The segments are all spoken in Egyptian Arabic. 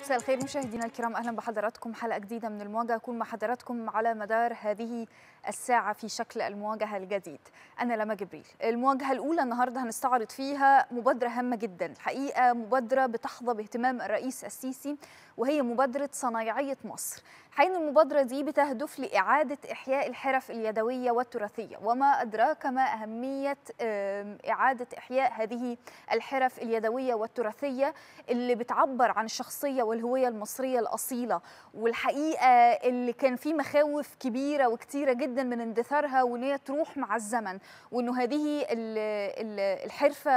مساء الخير مشاهدينا الكرام اهلا بحضراتكم حلقه جديده من المواجهه اكون مع حضراتكم على مدار هذه الساعه في شكل المواجهه الجديد انا لما جبريل المواجهه الاولى النهارده هنستعرض فيها مبادره هامه جدا الحقيقه مبادره بتحظى باهتمام الرئيس السيسي وهي مبادره صنايعيه مصر حين المبادرة دي بتهدف لإعادة إحياء الحرف اليدوية والتراثية وما أدراك ما أهمية إعادة إحياء هذه الحرف اليدوية والتراثية اللي بتعبر عن الشخصية والهوية المصرية الأصيلة والحقيقة اللي كان في مخاوف كبيرة وكتيرة جدا من اندثارها وإن هي تروح مع الزمن وإنه هذه الحرفة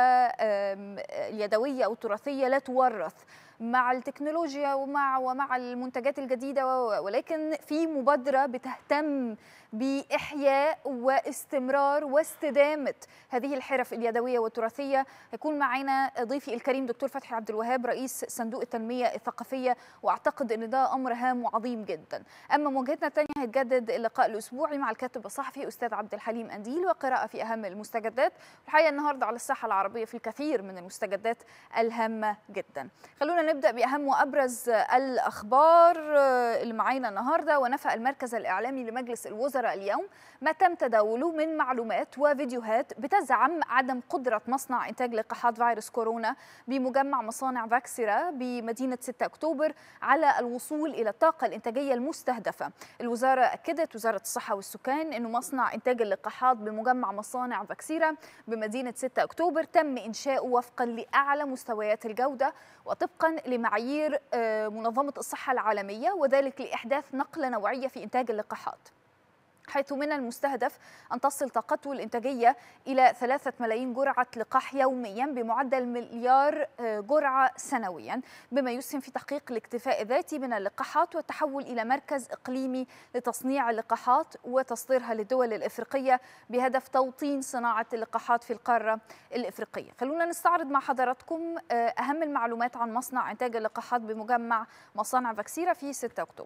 اليدوية أو التراثية لا تورث مع التكنولوجيا ومع ومع المنتجات الجديده ولكن في مبادره بتهتم باحياء واستمرار واستدامه هذه الحرف اليدويه والتراثيه هيكون معنا ضيفي الكريم دكتور فتحي عبد الوهاب رئيس صندوق التنميه الثقافيه واعتقد ان ده امر هام وعظيم جدا اما مواجهتنا الثانيه هيتجدد اللقاء الاسبوعي مع الكاتب الصحفي استاذ عبد الحليم انديل وقراءه في اهم المستجدات الحقيقه النهارده على الساحه العربيه في الكثير من المستجدات الهامه جدا خلونا نبدا باهم وابرز الاخبار اللي معانا النهارده ونفى المركز الاعلامي لمجلس الوزراء اليوم ما تم تداوله من معلومات وفيديوهات بتزعم عدم قدره مصنع انتاج لقاحات فيروس كورونا بمجمع مصانع فاكسيرا بمدينه 6 اكتوبر على الوصول الى الطاقه الانتاجيه المستهدفه. الوزاره اكدت وزاره الصحه والسكان انه مصنع انتاج اللقاحات بمجمع مصانع فاكسيرا بمدينه 6 اكتوبر تم انشاؤه وفقا لاعلى مستويات الجوده وطبقا لمعايير منظمه الصحه العالميه وذلك لاحداث نقله نوعيه في انتاج اللقاحات. حيث من المستهدف أن تصل طاقته الإنتاجية إلى ثلاثة ملايين جرعة لقاح يوميا بمعدل مليار جرعة سنويا بما يسهم في تحقيق الاكتفاء الذاتي من اللقاحات والتحول إلى مركز إقليمي لتصنيع اللقاحات وتصديرها للدول الإفريقية بهدف توطين صناعة اللقاحات في القارة الإفريقية خلونا نستعرض مع حضراتكم أهم المعلومات عن مصنع إنتاج اللقاحات بمجمع مصانع فاكسيرا في 6 أكتوبر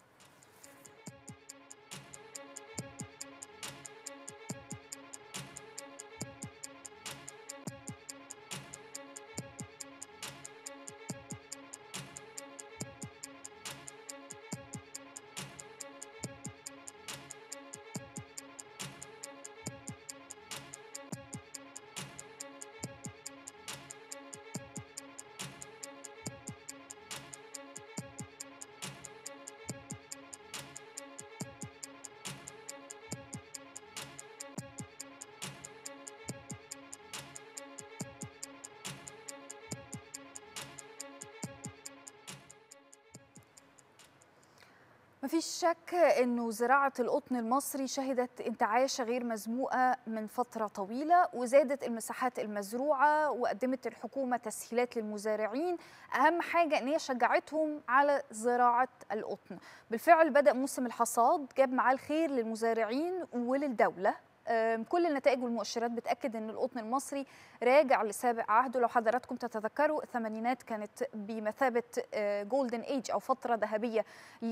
مفيش شك انه زراعه القطن المصري شهدت انتعاشه غير مسبوقه من فتره طويله وزادت المساحات المزروعه وقدمت الحكومه تسهيلات للمزارعين اهم حاجه ان هي شجعتهم على زراعه القطن بالفعل بدا موسم الحصاد جاب معاه الخير للمزارعين وللدوله كل النتائج والمؤشرات بتاكد ان القطن المصري راجع لسابق عهده لو حضراتكم تتذكروا الثمانينات كانت بمثابه جولدن ايج او فتره ذهبيه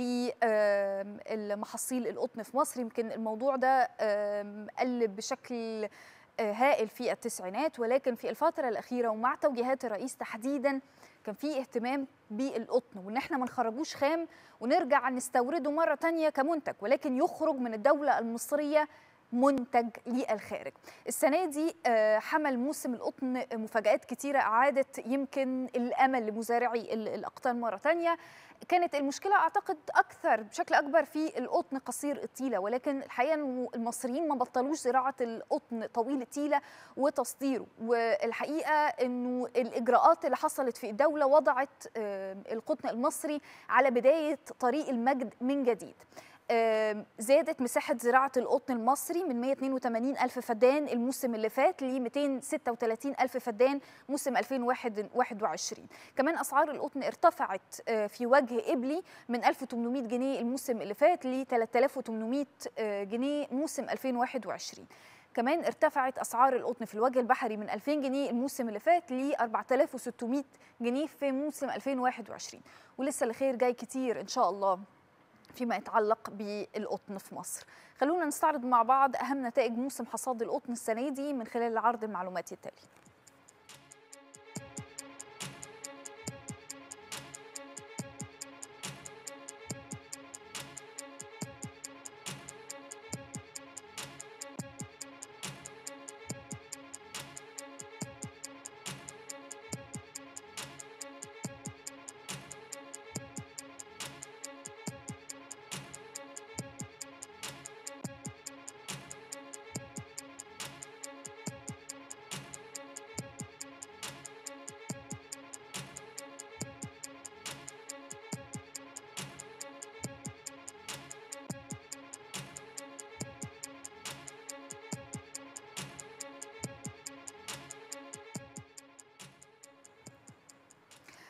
لمحاصيل القطن في مصر يمكن الموضوع ده قل بشكل هائل في التسعينات ولكن في الفتره الاخيره ومع توجيهات الرئيس تحديدا كان في اهتمام بالقطن وان احنا ما نخرجوش خام ونرجع نستورده مره تانية كمنتج ولكن يخرج من الدوله المصريه منتج للخارج السنة دي حمل موسم القطن مفاجآت كتيرة أعادت يمكن الأمل لمزارعي الأقطان مرة تانية كانت المشكلة أعتقد أكثر بشكل أكبر في القطن قصير التيلة ولكن الحقيقة أنه المصريين ما بطلوش زراعة القطن طويل التيلة وتصديره والحقيقة أنه الإجراءات اللي حصلت في الدولة وضعت القطن المصري على بداية طريق المجد من جديد زادت مساحة زراعة القطن المصري من 182 ألف فدان الموسم اللي فات ل 236 ألف فدان موسم 2021 كمان أسعار القطن ارتفعت في وجه إبلي من 1800 جنيه الموسم اللي فات ل 3800 جنيه موسم 2021 كمان ارتفعت اسعار القطن في الوجه البحري من 2000 جنيه الموسم اللي فات ل 4600 جنيه في موسم 2021 ولسه الخير جاي كتير ان شاء الله فيما يتعلق بالقطن في مصر خلونا نستعرض مع بعض أهم نتائج موسم حصاد القطن السنة دي من خلال عرض المعلومات التالي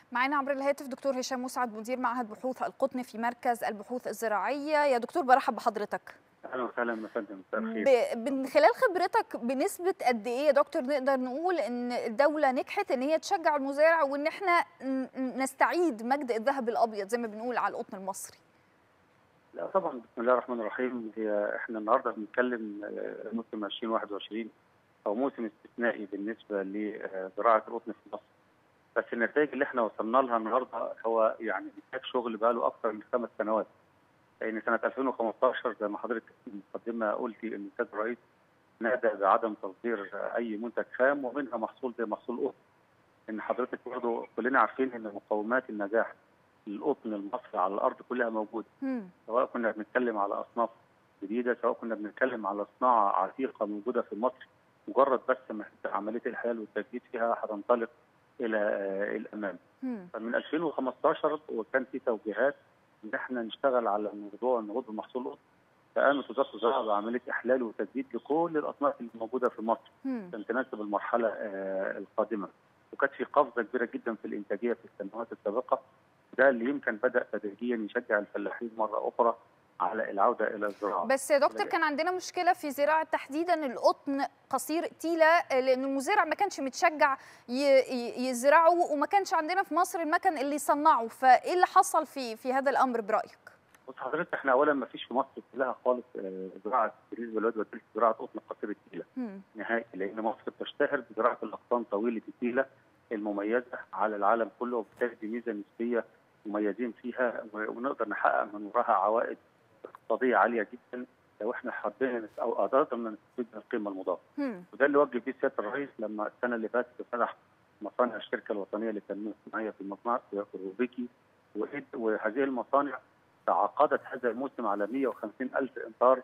معنا عبر الهاتف دكتور هشام مسعد مدير معهد بحوث القطن في مركز البحوث الزراعيه يا دكتور برحب بحضرتك اهلا وسهلا يا فندم ب... من خلال خبرتك بنسبه قد ايه يا دكتور نقدر نقول ان الدوله نجحت ان هي تشجع المزارع وان احنا نستعيد مجد الذهب الابيض زي ما بنقول على القطن المصري لا طبعا بسم الله الرحمن الرحيم هي احنا النهارده بنتكلم موسم 2021 او موسم استثنائي بالنسبه لزراعه القطن في مصر بس النتائج اللي احنا وصلنا لها النهارده هو يعني نتاج شغل بقى له اكثر من خمس سنوات لان سنه 2015 زي ما حضرتك في المقدمه قلتي ان السيد الرئيس نادى بعدم تصدير اي منتج خام ومنها محصول زي محصول القطن ان حضرتك برضه كلنا عارفين ان مقومات النجاح للقطن المصري على الارض كلها موجوده سواء كنا بنتكلم على اصناف جديده سواء كنا بنتكلم على صناعه عتيقه موجوده في مصر مجرد بس ما عمليه الحياه والتجديد فيها هتنطلق الى الامام فمن 2015 وكان في توجيهات ان احنا نشتغل على موضوع النهوض بمحصول القطن فقامت وزاره الزراعه بعمليه احلال وتجديد لكل الاصناف اللي موجوده في مصر عشان تناسب المرحله القادمه وكانت في قفزه كبيره جدا في الانتاجيه في السنوات السابقه ده اللي يمكن بدا تدريجيا يشجع الفلاحين مره اخرى على العوده الى الزراعه. بس يا دكتور كان عندنا مشكله في زراعه تحديدا القطن قصير تيله لان المزارع ما كانش متشجع يزرعه وما كانش عندنا في مصر المكن اللي يصنعه فايه اللي حصل في في هذا الامر برايك؟ بص حضرتك احنا اولا ما فيش في مصر كلها خالص زراعه بالنسبه للواد والتلت زراعه قطن قصير التيله نهائي لان مصر بتشتهر بزراعه الاقطان طويله التيله المميزه على العالم كله وبالتالي دي ميزه نسبيه مميزين فيها ونقدر نحقق من وراها عوائد اقتصاديه عاليه جدا لو احنا حبينا او قدرنا نستفيد من القيمه المضافه. وده اللي وجه بيه سياده الرئيس لما السنه اللي فاتت فتح مصانع الشركه الوطنيه للتنميه الصناعيه في المصنع في الروبيكي وهذه المصانع تعاقدت هذا الموسم على 150 الف امتار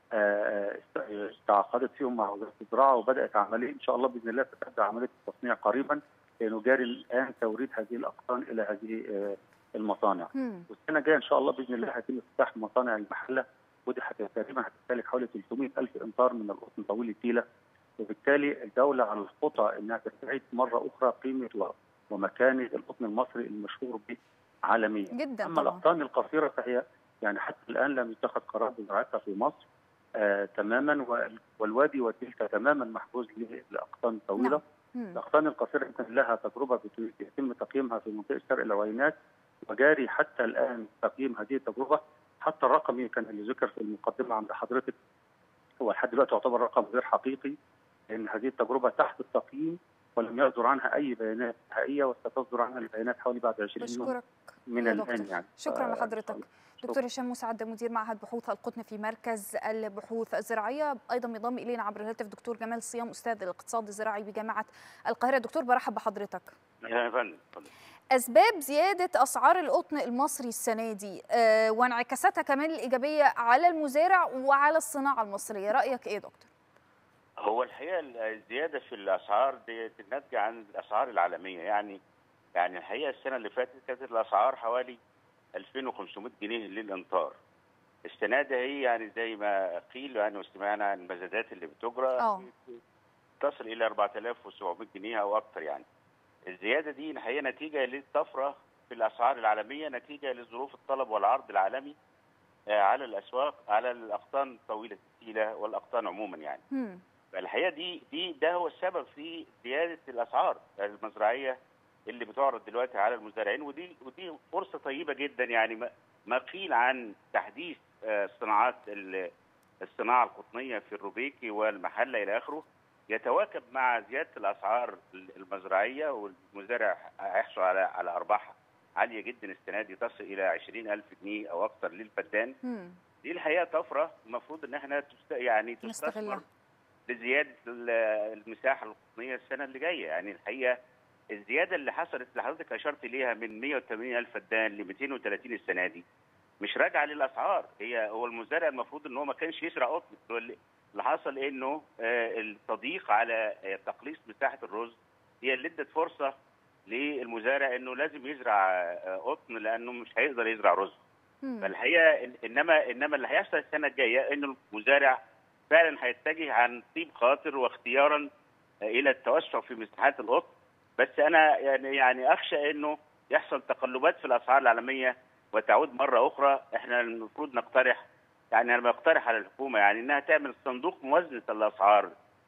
تعاقدت فيهم مع وزاره الزراعه وبدات عمليه ان شاء الله باذن الله ستبدا عمليه التصنيع قريبا لانه جاري الان توريد هذه الاقطان الى هذه المصانع والسنه الجايه ان شاء الله باذن الله هيتم افتتاح مصانع المحله ودي تقريبا هتستهلك حوالي 300 الف امتار من القطن طويل التيله وبالتالي الدوله على الخطى انها تستعيد مره اخرى قيمه ومكانه القطن المصري المشهور به عالميا جدا اما الاقطان القصيره فهي يعني حتى الان لم يتخذ قرار بزراعتها في مصر آه تماما والوادي والدلتا تماما محجوز للاقطان الطويله نعم. الاقطان القصيره يمكن لها تجربه يتم تقييمها في منطقه شرق العوينات وجاري حتى الان تقييم هذه التجربه حتى الرقم كان اللي ذكر في المقدمه عند حضرتك هو لحد دلوقتي يعتبر رقم غير حقيقي لان هذه التجربه تحت التقييم ولم يصدر عنها اي بيانات نهائيه وستصدر عنها البيانات حوالي بعد 20 يوم من الان يعني شكرا لحضرتك دكتور هشام مسعد مدير معهد بحوث القطن في مركز البحوث الزراعيه ايضا ينضم الينا عبر الهاتف دكتور جمال صيام استاذ الاقتصاد الزراعي بجامعه القاهره دكتور برحب بحضرتك يا فندم اسباب زياده اسعار القطن المصري السنه دي أه وانعكاساتها كمان الايجابيه على المزارع وعلى الصناعه المصريه رايك ايه دكتور هو الحقيقه الزياده في الاسعار دي ناتجه عن الاسعار العالميه يعني يعني الحقيقه السنه اللي فاتت كانت الاسعار حوالي 2500 جنيه للامتار السنه دي هي يعني زي ما قيل يعني واستمعنا عن المزادات اللي بتجرى أوه. تصل الى 4700 جنيه او اكثر يعني الزياده دي الحقيقه نتيجه للطفره في الاسعار العالميه نتيجه لظروف الطلب والعرض العالمي على الاسواق على الاقطان طويله التيله والاقطان عموما يعني. م. فالحقيقه دي دي ده هو السبب في زياده الاسعار المزرعيه اللي بتعرض دلوقتي على المزارعين ودي ودي فرصه طيبه جدا يعني ما قيل عن تحديث صناعات الصناعه القطنيه في الروبيكي والمحله الى اخره يتواكب مع زياده الاسعار المزرعيه والمزارع هيحصل على على ارباح عاليه جدا السنه دي تصل الى 20000 جنيه او اكثر للفدان مم. دي الحقيقه طفره المفروض ان احنا تست... يعني تستثمر نستغلها. لزياده المساحه القطنيه السنه اللي جايه يعني الحقيقه الزياده اللي حصلت اللي حضرتك اشرت اليها من 180 الف فدان ل 230 السنه دي مش راجعه للاسعار هي هو المزارع المفروض ان هو ما كانش يزرع قطن اللي حصل انه التضييق على تقليص مساحه الرز هي اللي ادت فرصه للمزارع انه لازم يزرع قطن لانه مش هيقدر يزرع رز فالحقيقه انما انما اللي هيحصل السنه الجايه انه المزارع فعلا هيتجه عن طيب خاطر واختيارا الى التوسع في مساحات القطن بس انا يعني يعني اخشى انه يحصل تقلبات في الاسعار العالميه وتعود مره اخرى احنا المفروض نقترح يعني انا بقترح على الحكومه يعني انها تعمل صندوق موازنه الاسعار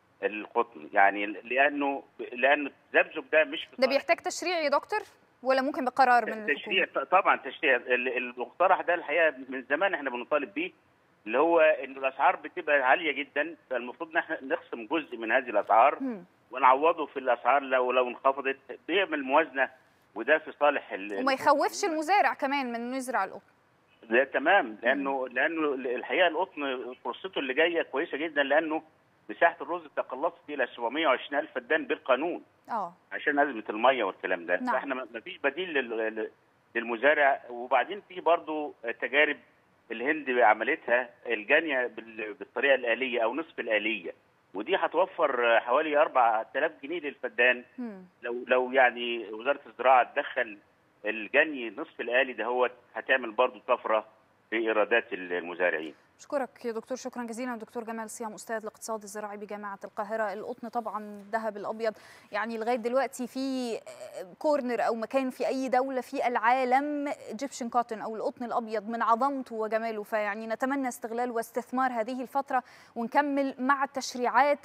القطن يعني لانه لانه التذبذب ده مش ده بيحتاج تشريع يا دكتور ولا ممكن بقرار من تشريع الحكومه طبعا تشريع المقترح ده الحقيقه من زمان احنا بنطالب بيه اللي هو ان الاسعار بتبقى عاليه جدا فالمفروض ان احنا نقسم جزء من هذه الاسعار مم. ونعوضه في الاسعار لو لو انخفضت بيعمل موازنه وده في صالح ال- وما يخوفش المزارع كمان من انه يزرع القطن ده تمام لانه لانه الحقيقه القطن فرصته اللي جايه كويسه جدا لانه مساحه الرز تقلصت الى 720 الف فدان بالقانون اه عشان ازمه الميه والكلام ده نعم. فاحنا ما فيش بديل لل- للمزارع وبعدين في برضو تجارب الهند عملتها الجانيه بال- بالطريقه الاليه او نصف الاليه ودي هتوفر حوالي 4000 جنيه للفدان مم. لو لو يعني وزاره الزراعه تدخل الجني نصف الالي ده هو هتعمل برضو طفره في ايرادات المزارعين بشكرك يا دكتور شكرا جزيلا دكتور جمال صيام استاذ الاقتصاد الزراعي بجامعه القاهره القطن طبعا الذهب الابيض يعني لغايه دلوقتي في كورنر او مكان في اي دوله في العالم ايجيبشن كوتن او القطن الابيض من عظمته وجماله فيعني نتمنى استغلال واستثمار هذه الفتره ونكمل مع التشريعات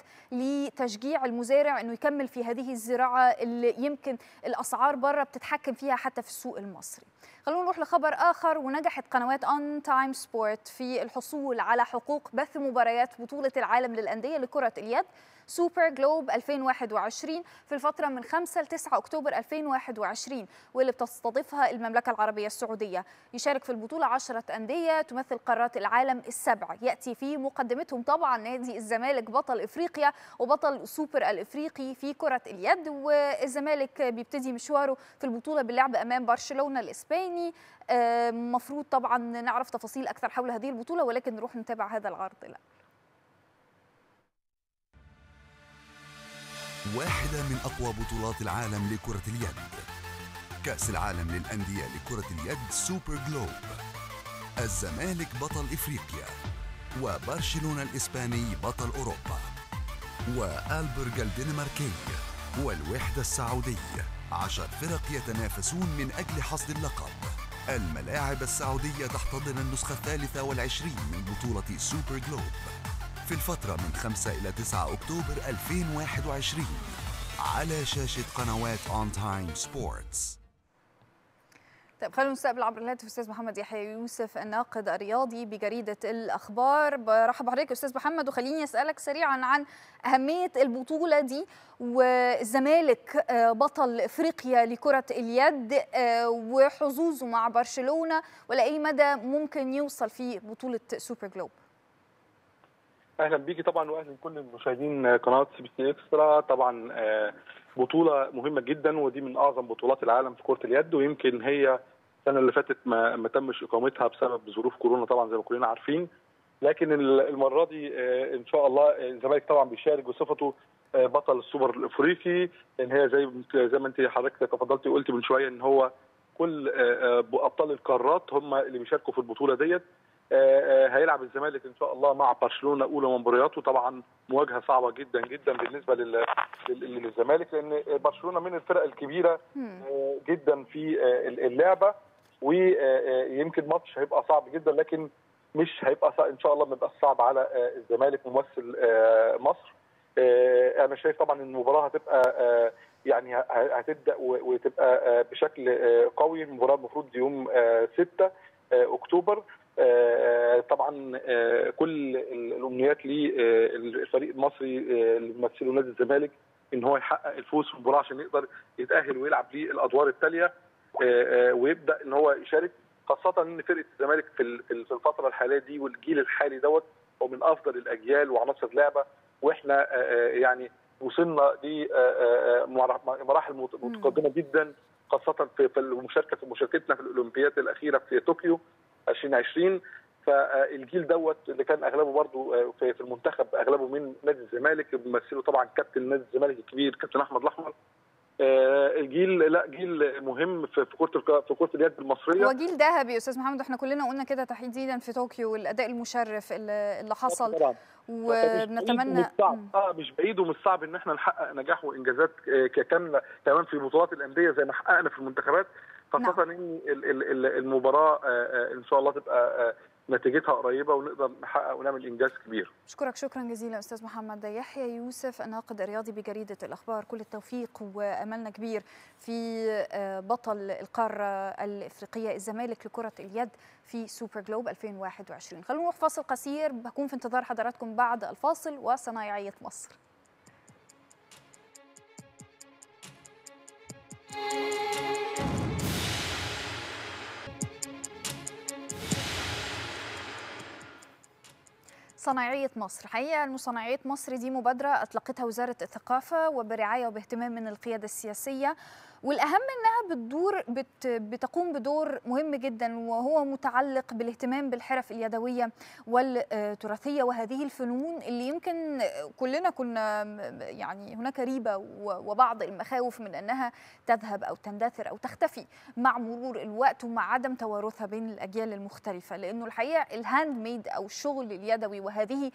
لتشجيع المزارع انه يكمل في هذه الزراعه اللي يمكن الاسعار بره بتتحكم فيها حتى في السوق المصري خلونا نروح لخبر آخر ونجحت قنوات أون تايم سبورت في الحصول على حقوق بث مباريات بطولة العالم للأندية لكرة اليد سوبر جلوب 2021 في الفترة من 5 ل 9 أكتوبر 2021 واللي بتستضيفها المملكة العربية السعودية يشارك في البطولة 10 أندية تمثل قارات العالم السبع يأتي في مقدمتهم طبعا نادي الزمالك بطل إفريقيا وبطل سوبر الإفريقي في كرة اليد والزمالك بيبتدي مشواره في البطولة باللعب أمام برشلونة الإسباني مفروض طبعا نعرف تفاصيل أكثر حول هذه البطولة ولكن نروح نتابع هذا العرض لا. واحدة من أقوى بطولات العالم لكرة اليد كأس العالم للأندية لكرة اليد سوبر جلوب الزمالك بطل إفريقيا وبرشلونة الإسباني بطل أوروبا وآلبرغ الدنماركي والوحدة السعودي عشر فرق يتنافسون من أجل حصد اللقب الملاعب السعودية تحتضن النسخة الثالثة والعشرين من بطولة سوبر جلوب في الفترة من 5 إلى 9 أكتوبر 2021 على شاشة قنوات أون تايم سبورتس طيب خلونا نستقبل عبر الهاتف استاذ محمد يحيى يوسف الناقد الرياضي بجريده الاخبار برحب بحضرتك استاذ محمد وخليني اسالك سريعا عن اهميه البطوله دي والزمالك بطل افريقيا لكره اليد وحظوظه مع برشلونه ولاي مدى ممكن يوصل في بطوله سوبر جلوب اهلا بيكي طبعا واهلا بكل المشاهدين قناه سي بي سي اكسترا طبعا بطوله مهمه جدا ودي من اعظم بطولات العالم في كره اليد ويمكن هي السنه اللي فاتت ما, ما تمش اقامتها بسبب ظروف كورونا طبعا زي ما كلنا عارفين لكن المره دي ان شاء الله الزمالك طبعا بيشارك بصفته بطل السوبر الافريقي لان هي زي زي ما انت حضرتك تفضلتي وقلتي من شويه ان هو كل ابطال القارات هم اللي بيشاركوا في البطوله ديت هيلعب الزمالك ان شاء الله مع برشلونه اولى مبارياته طبعا مواجهه صعبه جدا جدا بالنسبه لل... للزمالك لان برشلونه من الفرق الكبيره جدا في اللعبه ويمكن ماتش هيبقى صعب جدا لكن مش هيبقى صعب ان شاء الله ما يبقاش صعب على الزمالك ممثل مصر انا شايف طبعا المباراه هتبقى يعني هتبدا وتبقى بشكل قوي المباراه المفروض يوم 6 اكتوبر طبعا كل الامنيات للفريق المصري اللي بيمثله نادي الزمالك ان هو يحقق الفوز في المباراه عشان يقدر يتاهل ويلعب للادوار التاليه ويبدا ان هو يشارك خاصه ان فرقه الزمالك في الفتره الحاليه دي والجيل الحالي دوت هو من افضل الاجيال وعناصر لعبه واحنا يعني وصلنا لمراحل متقدمه جدا خاصه في المشاركه في مشاركتنا في الاولمبياد الاخيره في طوكيو 2020 فالجيل دوت اللي كان اغلبه برضه في المنتخب اغلبه من نادي الزمالك بيمثله طبعا كابتن نادي الزمالك الكبير كابتن احمد الاحمر الجيل لا جيل مهم في كره في كره اليد المصريه هو جيل ذهبي يا استاذ محمد احنا كلنا قلنا كده تحديدا في طوكيو والاداء المشرف اللي حصل طبعا ونتمنى اه مش بعيد ومش صعب ان احنا نحقق نجاح وانجازات كامله كمان في بطولات الانديه زي ما حققنا في المنتخبات خاصه ان ال- ال- ال- المباراه آه، آه، ان شاء الله تبقى آه، نتيجتها قريبه ونقدر نحقق ونعمل انجاز كبير أشكرك شكرا جزيلا أستاذ محمد يحيى يوسف الناقد الرياضي بجريدة الأخبار كل التوفيق وأملنا كبير في آه، بطل القارة الإفريقية الزمالك لكرة اليد في سوبر جلوب 2021 خلونا نروح فاصل قصير بكون في انتظار حضراتكم بعد الفاصل وصنايعية مصر صناعية مصر حقيقة أن صناعية مصر دي مبادرة أطلقتها وزارة الثقافة وبرعاية وباهتمام من القيادة السياسية والأهم أنها بتدور بت بتقوم بدور مهم جدا وهو متعلق بالاهتمام بالحرف اليدوية والتراثية وهذه الفنون اللي يمكن كلنا كنا يعني هناك ريبة وبعض المخاوف من أنها تذهب أو تندثر أو تختفي مع مرور الوقت ومع عدم توارثها بين الأجيال المختلفة لأنه الحقيقة الهاند ميد أو الشغل اليدوي وهذه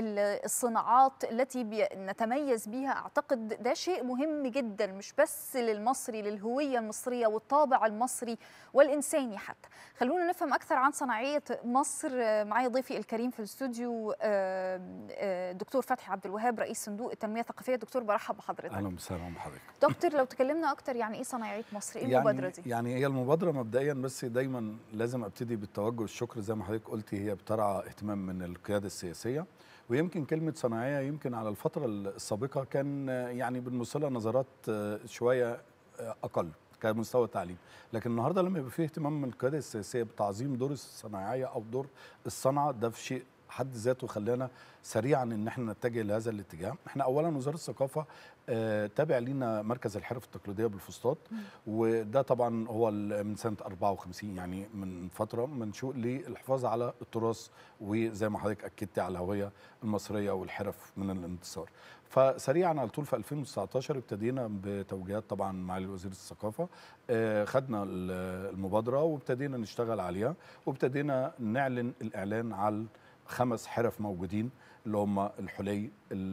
الصناعات التي بي- نتميز بها أعتقد ده شيء مهم جدا مش بس للمصري للهوية المصرية والطابع المصري والإنساني حتى خلونا نفهم أكثر عن صناعية مصر آه، معايا ضيفي الكريم في الاستوديو آه، آه، دكتور فتحي عبد الوهاب رئيس صندوق التنمية الثقافية دكتور برحب بحضرتك اهلا وسهلا بحضرتك دكتور لو تكلمنا أكتر يعني إيه صناعية مصر إيه المبادرة يعني دي يعني هي المبادره مبدئيا بس دايما لازم ابتدي بالتوجه الشكر زي ما حضرتك قلتي هي بترعى اهتمام من القياده السياسيه ويمكن كلمه صناعيه يمكن على الفتره السابقه كان آه، يعني بنبص لها نظرات آه، شويه آه، اقل كمستوى التعليم لكن النهارده لما يبقى فيه اهتمام من القياده السياسيه بتعظيم دور الصناعيه او دور الصنعه ده في شيء حد ذاته خلانا سريعا ان احنا نتجه لهذا الاتجاه احنا اولا وزاره الثقافه آه، تابع لينا مركز الحرف التقليديه بالفسطاط وده طبعا هو ال- من سنه 54 يعني من فتره منشوء للحفاظ على التراث وزي ما حضرتك اكدتي على الهويه المصريه والحرف من الانتصار فسريعا على طول في 2019 ابتدينا بتوجيهات طبعا معالي وزير الثقافه آه، خدنا ال- المبادره وابتدينا نشتغل عليها وابتدينا نعلن الاعلان على خمس حرف موجودين اللي هم الحلي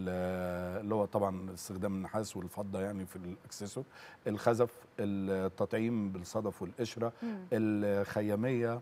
ال- اللي هو طبعا استخدام النحاس والفضه يعني في الاكسسوار الخزف التطعيم بالصدف والقشره مم. الخياميه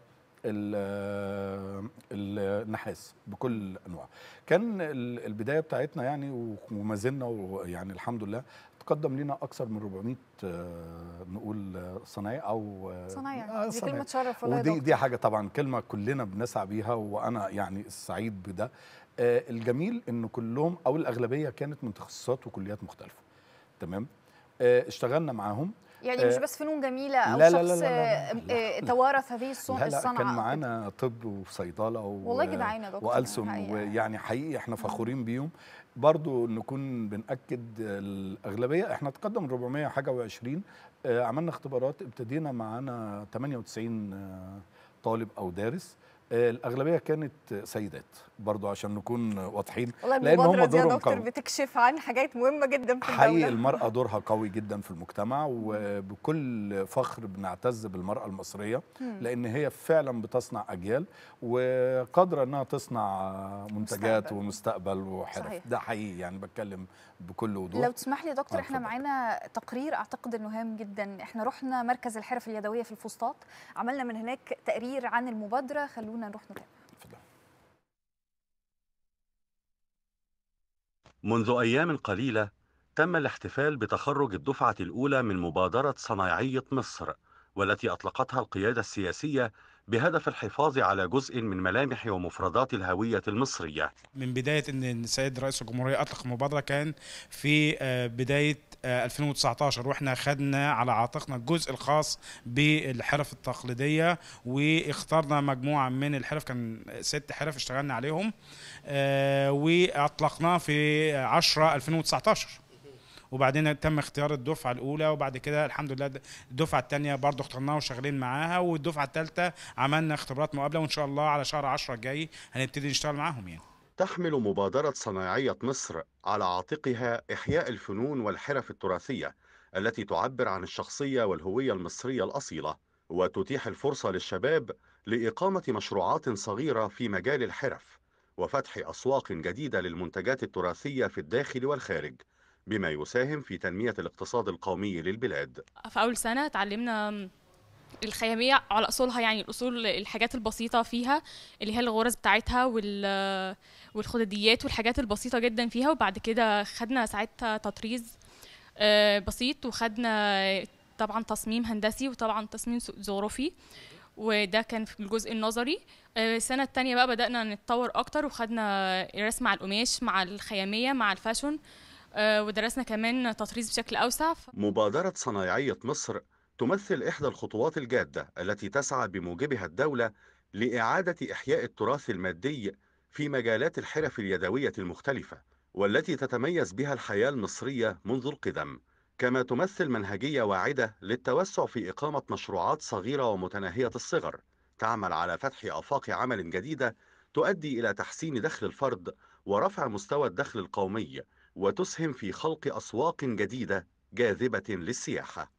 ال- النحاس بكل انواع كان ال- البدايه بتاعتنا يعني وما زلنا ويعني الحمد لله تقدم لنا اكثر من 400 آه، نقول آه، صنايع او آه، صنايع آه، دي صنايع. كلمة تشرف والله يا ودي دكتور. دي حاجه طبعا كلمه كلنا بنسعى بيها وانا يعني السعيد بده آه، الجميل ان كلهم او الاغلبيه كانت من تخصصات وكليات مختلفه تمام آه، اشتغلنا معاهم يعني مش آه، بس فنون جميلة أو لا- لا- لا- شخص لا- لا- آه، لا- آه، لا. توارث هذه الصن- لا لا الصنعة كان أو كده. معانا طب وصيدله و... والله جدعان يا دكتور والسن الحقيقة. ويعني حقيقي احنا فخورين بيهم برضو نكون بنأكد الأغلبية احنا تقدم 400 حاجة و20 آه عملنا اختبارات ابتدينا معانا 98 آه طالب أو دارس آه الأغلبية كانت سيدات برضو عشان نكون واضحين والله لأن هم المبادرة دي يا دورهم دكتور قوي. بتكشف عن حاجات مهمة جدا في حقيقي الدولة المرأة دورها قوي جدا في المجتمع وبكل فخر بنعتز بالمرأة المصرية مم. لأن هي فعلا بتصنع أجيال وقادرة أنها تصنع منتجات مستقبل. ومستقبل وحرف صحيح. ده حقيقي يعني بتكلم بكل وضوح لو تسمح لي يا دكتور آه، احنا اتفضل. معانا تقرير اعتقد انه هام جدا احنا رحنا مركز الحرف اليدويه في الفسطاط عملنا من هناك تقرير عن المبادره خلونا نروح نتابع اتفضل. منذ أيام قليلة تم الاحتفال بتخرج الدفعة الأولى من مبادرة صنايعية مصر والتي أطلقتها القيادة السياسية بهدف الحفاظ على جزء من ملامح ومفردات الهوية المصرية من بدايه ان السيد رئيس الجمهوريه اطلق المبادره كان في آه، بدايه آه، 2019 واحنا خدنا على عاتقنا الجزء الخاص بالحرف التقليديه واخترنا مجموعه من الحرف كان ست حرف اشتغلنا عليهم آه، واطلقناه في 10 2019 وبعدين تم اختيار الدفعه الاولى وبعد كده الحمد لله الدفعه الثانيه برضه اخترناها وشغالين معاها والدفعه الثالثه عملنا اختبارات مقابله وان شاء الله على شهر 10 الجاي هنبتدي نشتغل معاهم يعني تحمل مبادرة صناعية مصر على عاتقها إحياء الفنون والحرف التراثية التي تعبر عن الشخصية والهوية المصرية الأصيلة وتتيح الفرصة للشباب لإقامة مشروعات صغيرة في مجال الحرف وفتح أسواق جديدة للمنتجات التراثية في الداخل والخارج بما يساهم في تنمية الاقتصاد القومي للبلاد في اول سنه اتعلمنا الخياميه على اصولها يعني الاصول الحاجات البسيطه فيها اللي هي الغرز بتاعتها وال والخدديات والحاجات البسيطه جدا فيها وبعد كده خدنا ساعتها تطريز آه، بسيط وخدنا طبعا تصميم هندسي وطبعا تصميم زخرفي وده كان في الجزء النظري آه، السنة التانية بقى بدأنا نتطور أكتر وخدنا رسم على القماش مع الخيامية مع الفاشون آه، ودرسنا كمان تطريز بشكل أوسع مبادرة صنايعية مصر تمثل إحدى الخطوات الجادة التي تسعى بموجبها الدولة لإعادة إحياء التراث المادي في مجالات الحرف اليدوية المختلفة والتي تتميز بها الحياة المصرية منذ القدم كما تمثل منهجية واعدة للتوسع في إقامة مشروعات صغيرة ومتناهية الصغر تعمل على فتح آفاق عمل جديدة تؤدي إلى تحسين دخل الفرد ورفع مستوى الدخل القومي وتسهم في خلق أسواق جديدة جاذبة للسياحة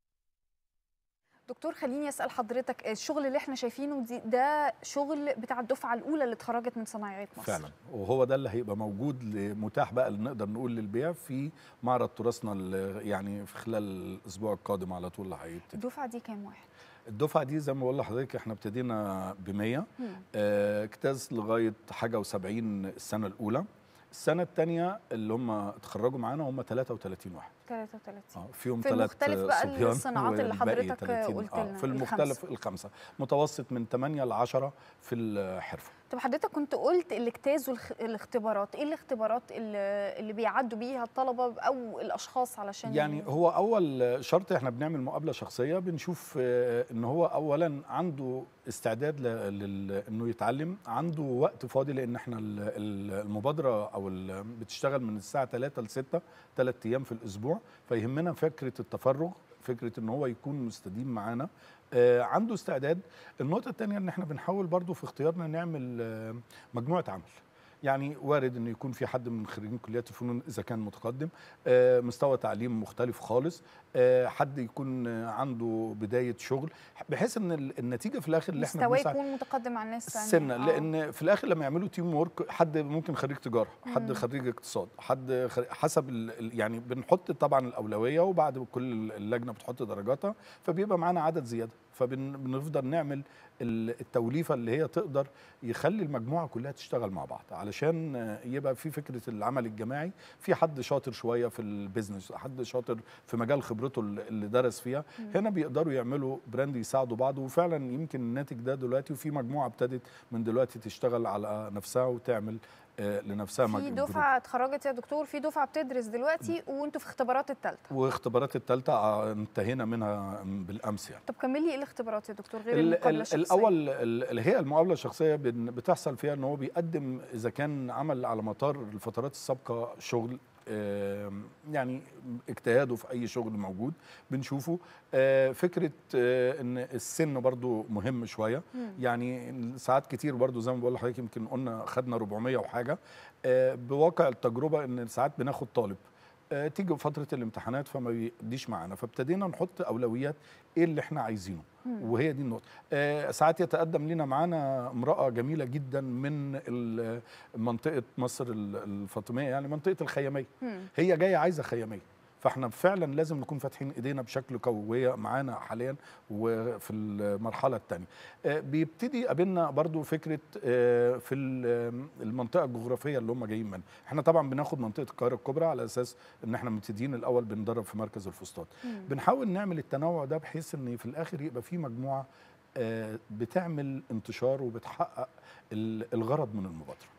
دكتور خليني اسال حضرتك الشغل اللي احنا شايفينه دي ده شغل بتاع الدفعه الاولى اللي اتخرجت من صناعيه مصر فعلا وهو ده اللي هيبقى موجود متاح بقى اللي نقدر نقول للبيع في معرض تراثنا اللي يعني في خلال الاسبوع القادم على طول اللي هيبتدي الدفعه دي كام واحد الدفعه دي زي ما بقول لحضرتك احنا ابتدينا ب 100 آه، اجتاز لغايه حاجه و70 السنه الاولى السنه الثانيه اللي هم اتخرجوا معانا هم 33 واحد 33 اه فيهم في ثلاث المختلف بقى صبيان الصناعات اللي والباقي حضرتك 30. قلت آه، لنا في المختلف الخمسه متوسط من 8 ل 10 في الحرفه طب حضرتك كنت قلت الاجتاز والاختبارات ايه الاختبارات اللي, اللي بيعدوا بيها الطلبه او الاشخاص علشان يعني هو اول شرط احنا بنعمل مقابله شخصيه بنشوف آه، ان هو اولا عنده استعداد ل- لل- انه يتعلم عنده وقت فاضي لان احنا ال- ال- المبادره او ال- بتشتغل من الساعه 3 ل 6 ثلاث ايام في الاسبوع فيهمنا فكره التفرغ فكره ان هو يكون مستديم معانا آه، عنده استعداد النقطه الثانيه ان احنا بنحاول برضو في اختيارنا نعمل آه، مجموعه عمل يعني وارد انه يكون في حد من خريجين كليات الفنون اذا كان متقدم آه، مستوى تعليم مختلف خالص آه، حد يكون آه، عنده بدايه شغل بحيث ان ال- النتيجه في الاخر اللي احنا مستواه بنسعى يكون متقدم عن الناس السنه آه. لان في الاخر لما يعملوا تيم وورك حد ممكن خريج تجاره حد مم. خريج اقتصاد حد خريج حسب ال- ال- يعني بنحط طبعا الاولويه وبعد كل اللجنه بتحط درجاتها فبيبقى معانا عدد زياده فبنفضل نعمل ال- التوليفه اللي هي تقدر يخلي المجموعه كلها تشتغل مع بعض علشان آه، يبقى في فكره العمل الجماعي في حد شاطر شويه في البيزنس حد شاطر في مجال خبرته اللي اللي درس فيها مم. هنا بيقدروا يعملوا براند يساعدوا بعض وفعلا يمكن الناتج ده دلوقتي وفي مجموعه ابتدت من دلوقتي تشتغل على نفسها وتعمل آه، لنفسها في مج- جروب. دفعه اتخرجت يا دكتور في دفعه بتدرس دلوقتي وانتوا في اختبارات الثالثه واختبارات الثالثه آه، انتهينا منها بالامس يعني طب كملي ايه الاختبارات يا دكتور غير ال- المقابله ال- الشخصيه الاول ال- اللي هي المقابله الشخصيه بن- بتحصل فيها ان هو بيقدم اذا كان عمل على مدار الفترات السابقه شغل آم، يعني اجتهاده في اي شغل موجود بنشوفه آه، فكره آه، ان السن برضو مهم شويه مم. يعني ساعات كتير برضو زي ما بقول لحضرتك يمكن قلنا خدنا 400 وحاجه آه، بواقع التجربه ان ساعات بناخد طالب آه، تيجي فتره الامتحانات فما بيديش معانا فابتدينا نحط اولويات ايه اللي احنا عايزينه مم. وهي دي النقطه آه، ساعات يتقدم لنا معانا امراه جميله جدا من ال- منطقه مصر ال- الفاطميه يعني منطقه الخياميه مم. هي جايه عايزه خياميه فاحنا فعلا لازم نكون فاتحين ايدينا بشكل قوي وهي معانا حاليا وفي المرحله الثانيه بيبتدي يقابلنا برضو فكره آه، في ال- المنطقه الجغرافيه اللي هم جايين منها احنا طبعا بناخد منطقه القاهره الكبرى على اساس ان احنا مبتدئين الاول بندرب في مركز الفسطاط مم. بنحاول نعمل التنوع ده بحيث ان في الاخر يبقى في مجموعه آه، بتعمل انتشار وبتحقق ال- الغرض من المبادره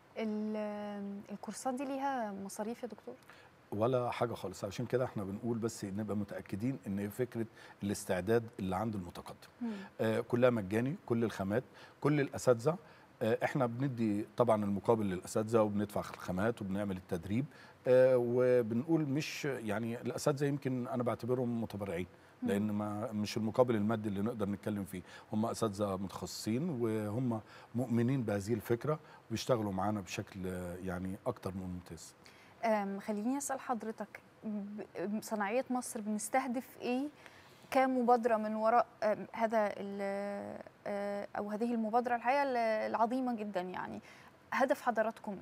ال- الكورسات دي ليها مصاريف يا دكتور ولا حاجه خالص عشان كده احنا بنقول بس نبقى متاكدين ان هي فكره الاستعداد اللي عند المتقدم مم. آه كلها مجاني كل الخامات كل الاساتذه آه احنا بندي طبعا المقابل للاساتذه وبندفع الخامات وبنعمل التدريب آه وبنقول مش يعني الاساتذه يمكن انا بعتبرهم متبرعين مم. لان ما مش المقابل المادي اللي نقدر نتكلم فيه هم اساتذه متخصصين وهم مؤمنين بهذه الفكره وبيشتغلوا معانا بشكل آه، يعني اكتر من ممتاز أم، خليني اسال حضرتك ب- صناعيه مصر بنستهدف ايه كمبادره من وراء أم، هذا ال- آه، او هذه المبادره الحقيقه ال- العظيمه جدا يعني هدف حضراتكم ايه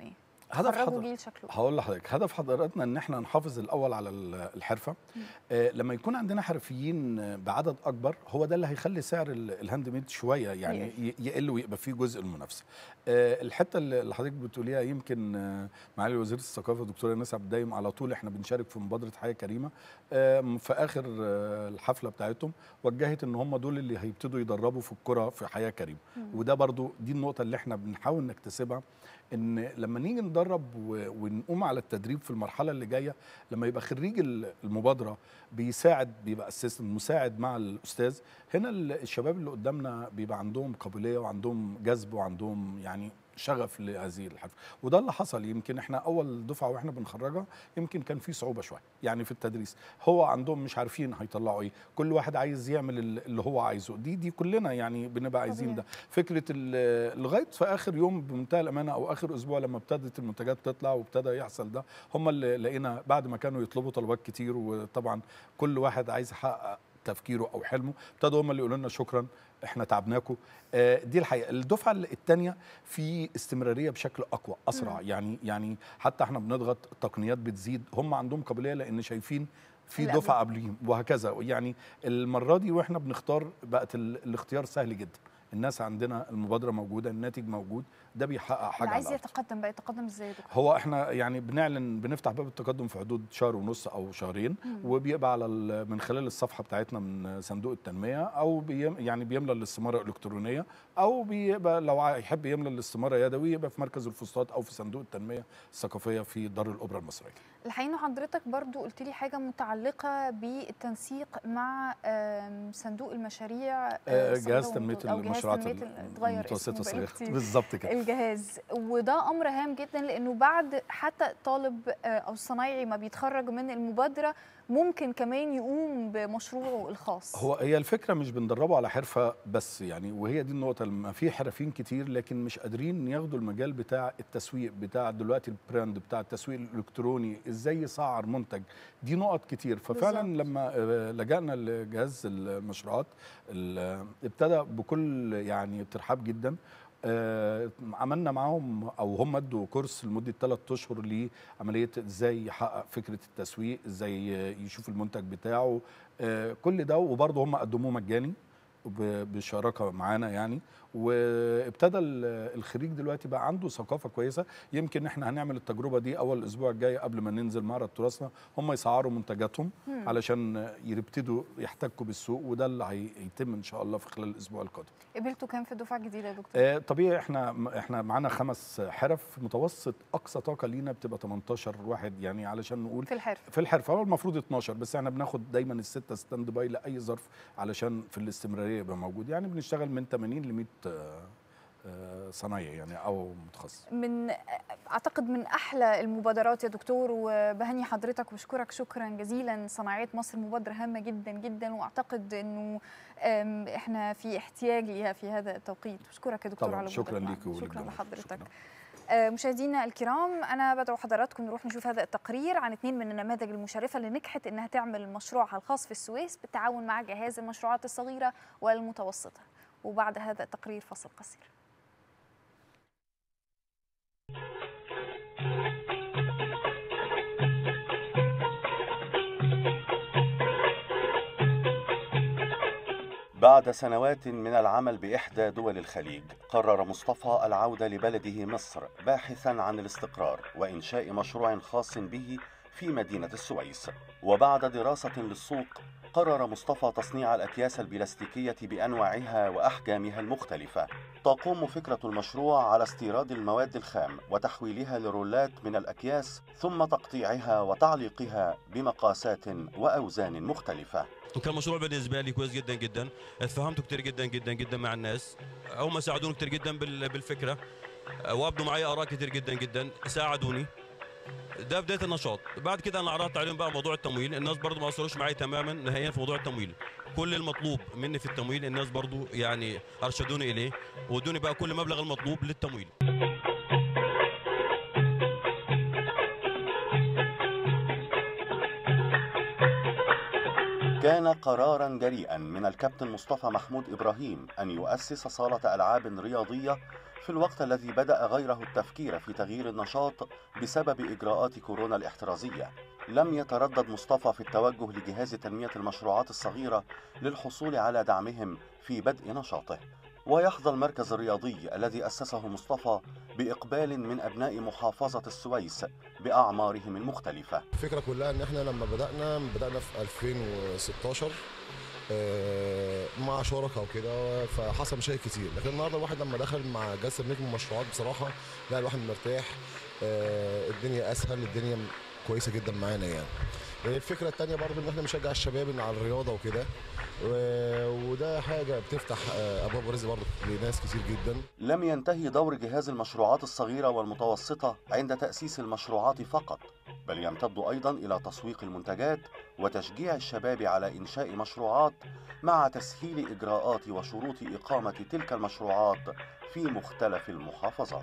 هدف خرجوا حضر- جيل شكله هقول لحضرتك هدف حضراتنا ان احنا نحافظ الاول على ال- الحرفه آه لما يكون عندنا حرفيين آه، بعدد اكبر هو ده اللي هيخلي سعر ال- الهاند ميد شويه يعني ي- يقل ويبقى فيه جزء المنافسه آه الحته اللي اللي حضرتك بتقوليها يمكن آه معالي وزير الثقافه الدكتوره ناس عبد الدايم على طول احنا بنشارك في مبادره حياه كريمه آه في اخر آه الحفله بتاعتهم وجهت ان هم دول اللي هيبتدوا يدربوا في الكره في حياه كريمه وده برضو دي النقطه اللي احنا بنحاول نكتسبها ان لما نيجي ندرب و- ونقوم على التدريب في المرحله اللي جايه لما يبقى خريج ال- المبادره بيساعد بيبقى اسيستنت مساعد مع الاستاذ هنا ال- الشباب اللي قدامنا بيبقى عندهم قابليه وعندهم جذب وعندهم يعني شغف لهذه الحرفه وده اللي حصل يمكن احنا اول دفعه واحنا بنخرجها يمكن كان في صعوبه شويه يعني في التدريس هو عندهم مش عارفين هيطلعوا ايه كل واحد عايز يعمل ال- اللي هو عايزه دي دي كلنا يعني بنبقى عايزين ده فكره ال- لغايه في اخر يوم بمنتهى الامانه او اخر اسبوع لما ابتدت المنتجات تطلع وابتدى يحصل ده هم اللي لقينا بعد ما كانوا يطلبوا طلبات كتير وطبعا كل واحد عايز يحقق تفكيره او حلمه ابتدوا هم اللي يقولوا لنا شكرا احنا تعبناكم آه، دي الحقيقه الدفعه الثانيه في استمراريه بشكل اقوى اسرع يعني يعني حتى احنا بنضغط التقنيات بتزيد هم عندهم قابليه لان شايفين في اللي دفعه قبليهم وهكذا يعني المره دي واحنا بنختار بقت ال- الاختيار سهل جدا الناس عندنا المبادره موجوده الناتج موجود ده بيحقق حاجه اللي على عايز الأرض. يتقدم بقى يتقدم ازاي يا دكتور هو احنا يعني بنعلن بنفتح باب التقدم في حدود شهر ونص او شهرين وبيبقى على ال- من خلال الصفحه بتاعتنا من صندوق التنميه او بيم يعني بيملى الاستماره الالكترونيه او بيبقى لو عا- يحب يملى الاستماره يدوي يبقى في مركز الفسطاط او في صندوق التنميه الثقافيه في دار الاوبرا المصريه الحقيقه إن حضرتك برضو قلت لي حاجه متعلقه بالتنسيق مع آم، صندوق المشاريع آه، آه، الصغيرة جهاز تنميه والمتوسطة- أو جهاز المشروعات تنمية ال- اتغير المتوسطه اسمه بقاله الصغيره كتير. بالظبط كده الجهاز وده امر هام جدا لانه بعد حتى الطالب آه، او الصنايعي ما بيتخرج من المبادره ممكن كمان يقوم بمشروعه الخاص هو هي الفكره مش بندربه على حرفه بس يعني وهي دي النقطه لما في حرفيين كتير لكن مش قادرين ياخدوا المجال بتاع التسويق بتاع دلوقتي البراند بتاع التسويق الالكتروني ازاي يسعر منتج دي نقط كتير ففعلا بالظبط. لما آه، لجأنا لجهاز المشروعات ال- ابتدى بكل يعني ترحاب جدا آه، عملنا معاهم او هم ادوا كورس لمده ثلاث اشهر لعمليه ازاي يحقق فكره التسويق ازاي يشوف المنتج بتاعه آه، كل ده وبرضه هم قدموه مجاني ب- بشراكه معانا يعني وابتدى ال- الخريج دلوقتي بقى عنده ثقافه كويسه يمكن احنا هنعمل التجربه دي اول الاسبوع الجاي قبل ما ننزل معرض تراثنا هم يسعروا منتجاتهم مم. علشان يبتدوا يحتكوا بالسوق وده اللي هيتم ان شاء الله في خلال الاسبوع القادم قبلتوا كام في الدفعه الجديده يا دكتور آه، طبيعي احنا احنا معانا خمس حرف متوسط اقصى طاقه لينا بتبقى 18 واحد يعني علشان نقول في الحرف في الحرفه هو المفروض 12 بس احنا بناخد دايما السته ستاند باي لاي ظرف علشان في الاستمراريه يبقى موجود يعني بنشتغل من 80 ل 100 آه، آه، صنايعي يعني او متخصص من اعتقد من احلى المبادرات يا دكتور وبهني حضرتك وبشكرك شكرا جزيلا صناعيه مصر مبادره هامه جدا جدا واعتقد انه أم، احنا في احتياج ليها في هذا التوقيت بشكرك يا دكتور طبعا على شكرا وجودك ليك معنا. شكرا وللجميع. لحضرتك شكراً. آه، مشاهدينا الكرام انا بدعو حضراتكم نروح نشوف هذا التقرير عن اثنين من النماذج المشرفه اللي نجحت انها تعمل مشروعها الخاص في السويس بالتعاون مع جهاز المشروعات الصغيره والمتوسطه وبعد هذا التقرير فصل قصير بعد سنوات من العمل بإحدى دول الخليج قرر مصطفى العودة لبلده مصر باحثا عن الاستقرار وإنشاء مشروع خاص به في مدينة السويس وبعد دراسة للسوق قرر مصطفى تصنيع الأكياس البلاستيكية بأنواعها وأحجامها المختلفة تقوم فكرة المشروع على استيراد المواد الخام وتحويلها لرولات من الأكياس ثم تقطيعها وتعليقها بمقاسات وأوزان مختلفة وكان مشروع بالنسبه لي كويس جدا جدا اتفاهمت كتير جدا جدا جدا مع الناس هم ساعدوني كتير جدا بال- بالفكره وابدوا معي اراء كتير جدا جدا ساعدوني ده بدايه النشاط بعد كده انا عرضت عليهم بقى موضوع التمويل الناس برضو ما اثروش معي تماما نهائيا في موضوع التمويل كل المطلوب مني في التمويل الناس برضو يعني ارشدوني اليه وادوني بقى كل مبلغ المطلوب للتمويل كان قرارا جريئا من الكابتن مصطفى محمود إبراهيم أن يؤسس صالة ألعاب رياضية في الوقت الذي بدأ غيره التفكير في تغيير النشاط بسبب إجراءات كورونا الاحترازية لم يتردد مصطفى في التوجه لجهاز تنمية المشروعات الصغيرة للحصول على دعمهم في بدء نشاطه ويحظى المركز الرياضي الذي أسسه مصطفى بإقبال من أبناء محافظة السويس بأعمارهم المختلفة الفكره كلها ان احنا لما بدانا بدانا في 2016 آه، مع شركاء وكده فحصل مشاكل كتير لكن النهارده الواحد لما دخل مع جهاز تنميه المشروعات بصراحه لا الواحد مرتاح آه، الدنيا اسهل الدنيا كويسه جدا معانا يعني الفكره الثانيه برضو ان احنا بنشجع الشباب إن على الرياضه وكده و- وده حاجه بتفتح آه، ابواب رزق برضو لناس كتير جدا لم ينتهي دور جهاز المشروعات الصغيرة والمتوسطة عند تأسيس المشروعات فقط بل يمتد أيضا إلى تسويق المنتجات وتشجيع الشباب على إنشاء مشروعات مع تسهيل إجراءات وشروط إقامة تلك المشروعات في مختلف المحافظات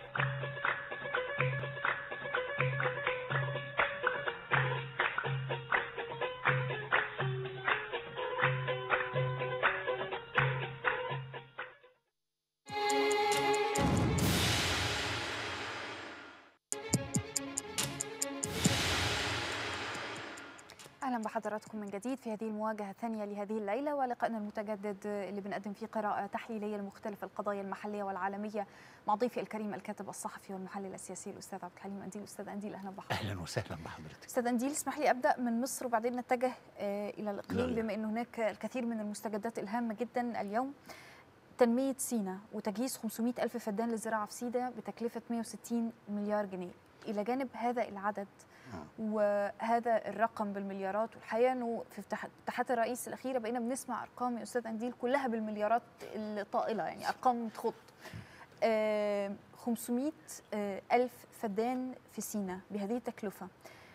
اهلا بحضراتكم من جديد في هذه المواجهه الثانيه لهذه الليله ولقائنا المتجدد اللي بنقدم فيه قراءه تحليليه لمختلف القضايا المحليه والعالميه مع ضيفي الكريم الكاتب الصحفي والمحلل السياسي الاستاذ عبد الحليم انديل استاذ انديل اهلا بحضرتك اهلا وسهلا بحضرتك استاذ انديل اسمح لي ابدا من مصر وبعدين نتجه آه، الى الاقليم لا. بما ان هناك الكثير من المستجدات الهامه جدا اليوم تنميه سينا وتجهيز 500 الف فدان للزراعه في سينا بتكلفه 160 مليار جنيه الى جانب هذا العدد وهذا الرقم بالمليارات والحقيقه انه في افتتاح- افتتاحات الرئيس الاخيره بقينا بنسمع ارقام يا استاذ انديل كلها بالمليارات الطائله يعني ارقام تخط آه، 500 آه، ألف فدان في سينا بهذه التكلفة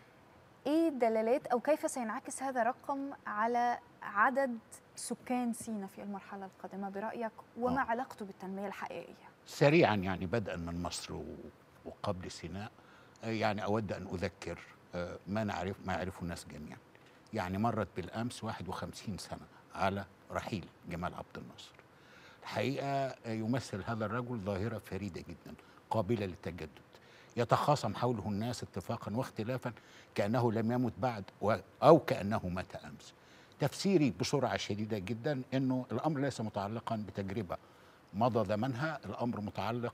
إيه دلالات أو كيف سينعكس هذا الرقم على عدد سكان سينا في المرحلة القادمة برأيك وما علاقته بالتنمية الحقيقية سريعا يعني بدءا من مصر و- وقبل سيناء آه، يعني اود ان اذكر آه، ما نعرف ما يعرفه الناس جميعا يعني مرت بالامس 51 سنه على رحيل جمال عبد الناصر الحقيقه آه، يمثل هذا الرجل ظاهره فريده جدا قابله للتجدد يتخاصم حوله الناس اتفاقا واختلافا كانه لم يمت بعد و- او كانه مات امس تفسيري بسرعه شديده جدا انه الامر ليس متعلقا بتجربه مضى زمنها الامر متعلق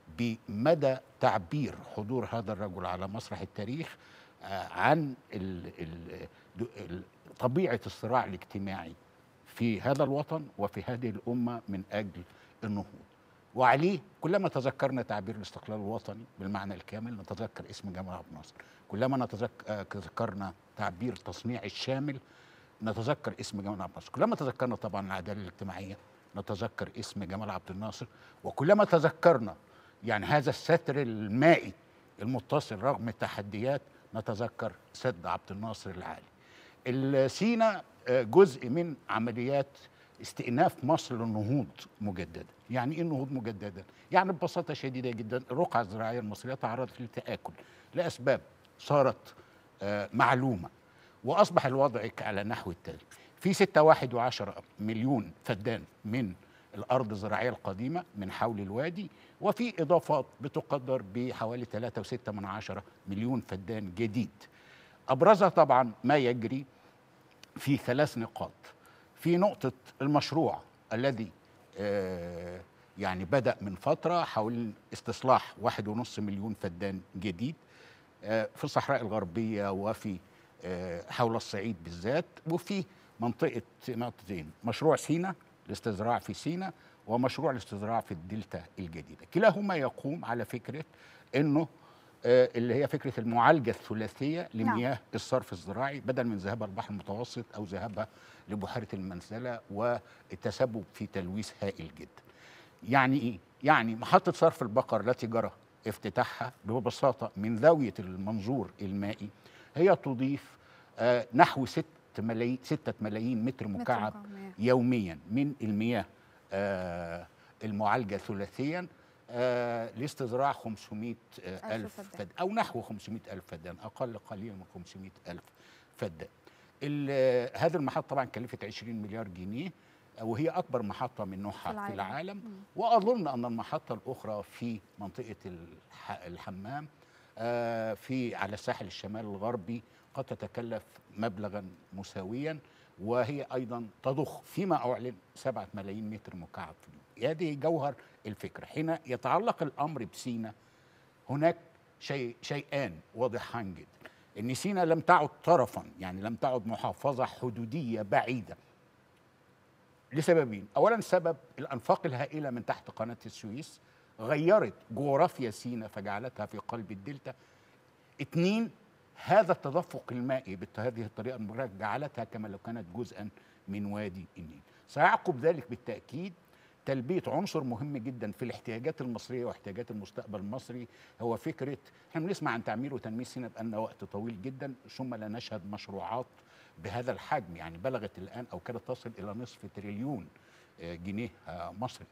بمدى تعبير حضور هذا الرجل على مسرح التاريخ آه، عن ال ال ال طبيعه الصراع الاجتماعي في هذا الوطن وفي هذه الامه من اجل النهوض وعليه كلما تذكرنا تعبير الاستقلال الوطني بالمعنى الكامل نتذكر اسم جمال عبد الناصر كلما نتذك- آه، تذكرنا تعبير التصنيع الشامل نتذكر اسم جمال عبد الناصر كلما تذكرنا طبعا العداله الاجتماعيه نتذكر اسم جمال عبد الناصر وكلما تذكرنا يعني هذا الستر المائي المتصل رغم التحديات نتذكر سد عبد الناصر العالي السينا آه، جزء من عمليات استئناف مصر للنهوض مجددا يعني ايه النهوض مجددا يعني ببساطه شديده جدا الرقعه الزراعيه المصريه تعرضت للتاكل لاسباب صارت آه، معلومه واصبح الوضع على نحو التالي في 6 واحد وعشرة مليون فدان من الارض الزراعيه القديمه من حول الوادي وفي اضافات بتقدر بحوالي 3.6 من عشرة مليون فدان جديد ابرزها طبعا ما يجري في ثلاث نقاط في نقطه المشروع الذي آه، يعني بدا من فتره حول استصلاح واحد ونص مليون فدان جديد آه، في الصحراء الغربيه وفي آه، حول الصعيد بالذات وفي منطقه نقطتين مشروع سينا الاستزراع في سينا ومشروع الاستزراع في الدلتا الجديده كلاهما يقوم على فكره انه آه، اللي هي فكره المعالجه الثلاثيه لمياه نعم. الصرف الزراعي بدل من ذهابها البحر المتوسط او ذهابها لبحيره المنزله والتسبب في تلويث هائل جدا. يعني ايه؟ يعني محطه صرف البقر التي جرى افتتاحها ببساطه من زاويه المنظور المائي هي تضيف آه، نحو 6 ملايين 6 ملايين متر مكعب مكعب مياه. يوميا من المياه آه، المعالجه ثلاثيا آه، لاستزراع 500 آه، ألف ألف فدان. فدان أو نحو 500 ألف فدان أقل قليلا من 500 ألف فدان ال- هذه المحطه طبعا كلفت 20 مليار جنيه وهي اكبر محطه من نوعها العالم. في العالم مم. واظن ان المحطه الاخرى في منطقه الح- الحمام آه، في على الساحل الشمال الغربي قد تتكلف مبلغا مساويا وهي ايضا تضخ فيما اعلن 7 ملايين متر مكعب في اليوم هذه جوهر الفكره حين يتعلق الامر بسينا هناك شيء شيئان واضحان جدا ان سينا لم تعد طرفا يعني لم تعد محافظه حدوديه بعيده لسببين اولا سبب الانفاق الهائله من تحت قناه السويس غيرت جغرافيا سينا فجعلتها في قلب الدلتا اثنين هذا التدفق المائي بهذه الطريقه المبرره جعلتها كما لو كانت جزءا من وادي النيل سيعقب ذلك بالتاكيد تلبيه عنصر مهم جدا في الاحتياجات المصريه واحتياجات المستقبل المصري هو فكره احنا بنسمع عن تعمير وتنميه سيناء بقالنا وقت طويل جدا ثم لا نشهد مشروعات بهذا الحجم يعني بلغت الان او كانت تصل الى نصف تريليون آه، جنيه آه، مصري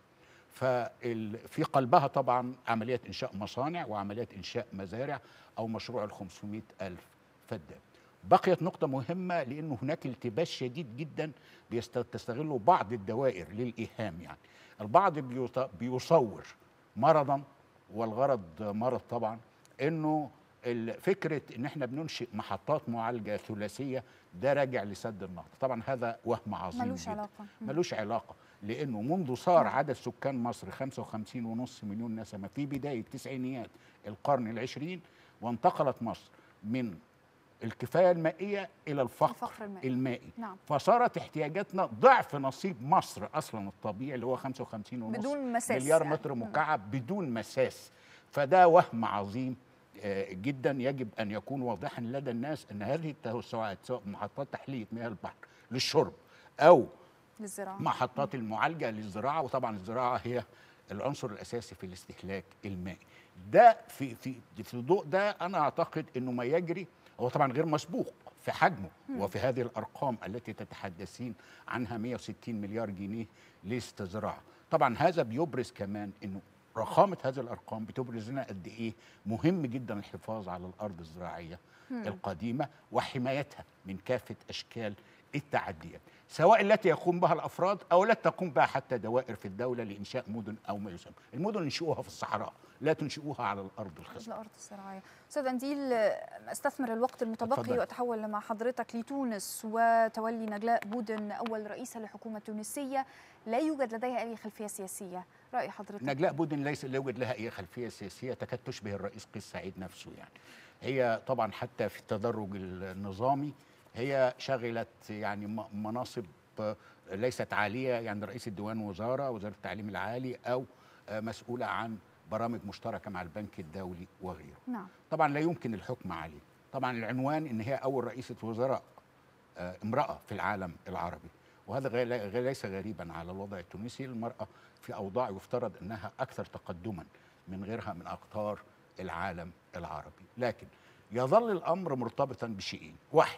ففي قلبها طبعا عملية إنشاء مصانع وعملية إنشاء مزارع أو مشروع ال 500 ألف فدان بقيت نقطة مهمة لأنه هناك التباس شديد جدا بيستغلوا بعض الدوائر للإيهام يعني البعض بيط- بيصور مرضا والغرض مرض طبعا انه ال- فكره ان احنا بننشئ محطات معالجه ثلاثيه ده راجع لسد النهضه طبعا هذا وهم عظيم ملوش جدا. علاقة. مم. ملوش علاقه لانه منذ صار عدد سكان مصر 55 ونص مليون نسمه في بدايه تسعينيات القرن العشرين وانتقلت مصر من الكفايه المائيه الى الفقر, الفقر المائي. المائي نعم. فصارت احتياجاتنا ضعف نصيب مصر اصلا الطبيعي اللي هو 55 ونص بدون مساس مليار يعني. متر مم. مكعب بدون مساس فده وهم عظيم آه، جدا يجب ان يكون واضحا لدى الناس ان هذه التوسعات سواء محطات تحليه مياه البحر للشرب او للزراعة محطات المعالجه للزراعه وطبعا الزراعه هي العنصر الاساسي في الاستهلاك المائي ده في في في الضوء ده انا اعتقد انه ما يجري هو طبعا غير مسبوق في حجمه مم. وفي هذه الارقام التي تتحدثين عنها 160 مليار جنيه لاستزراع طبعا هذا بيبرز كمان انه رخامه هذه الارقام بتبرز لنا قد ايه مهم جدا الحفاظ على الارض الزراعيه مم. القديمه وحمايتها من كافه اشكال التعديات سواء التي يقوم بها الافراد او التي تقوم بها حتى دوائر في الدوله لانشاء مدن او ما يسمى المدن انشئوها في الصحراء لا تنشئوها على الارض الخصبه الارض الزراعيه استاذ انديل استثمر الوقت المتبقي اتفضل. واتحول مع حضرتك لتونس وتولي نجلاء بودن اول رئيسه للحكومه التونسيه لا يوجد لديها اي خلفيه سياسيه راي حضرتك نجلاء بودن ليس لا يوجد لها اي خلفيه سياسيه تكاد تشبه الرئيس قيس سعيد نفسه يعني هي طبعا حتى في التدرج النظامي هي شغلت يعني م- مناصب آه، ليست عاليه يعني رئيس الديوان وزاره وزاره التعليم العالي او آه، مسؤوله عن برامج مشتركه مع البنك الدولي وغيره نعم طبعا لا يمكن الحكم عليه طبعا العنوان ان هي اول رئيسه وزراء آه، امراه في العالم العربي وهذا غير غير- ليس غريبا على الوضع التونسي المراه في اوضاع يفترض انها اكثر تقدما من غيرها من اقطار العالم العربي لكن يظل الامر مرتبطا بشيئين واحد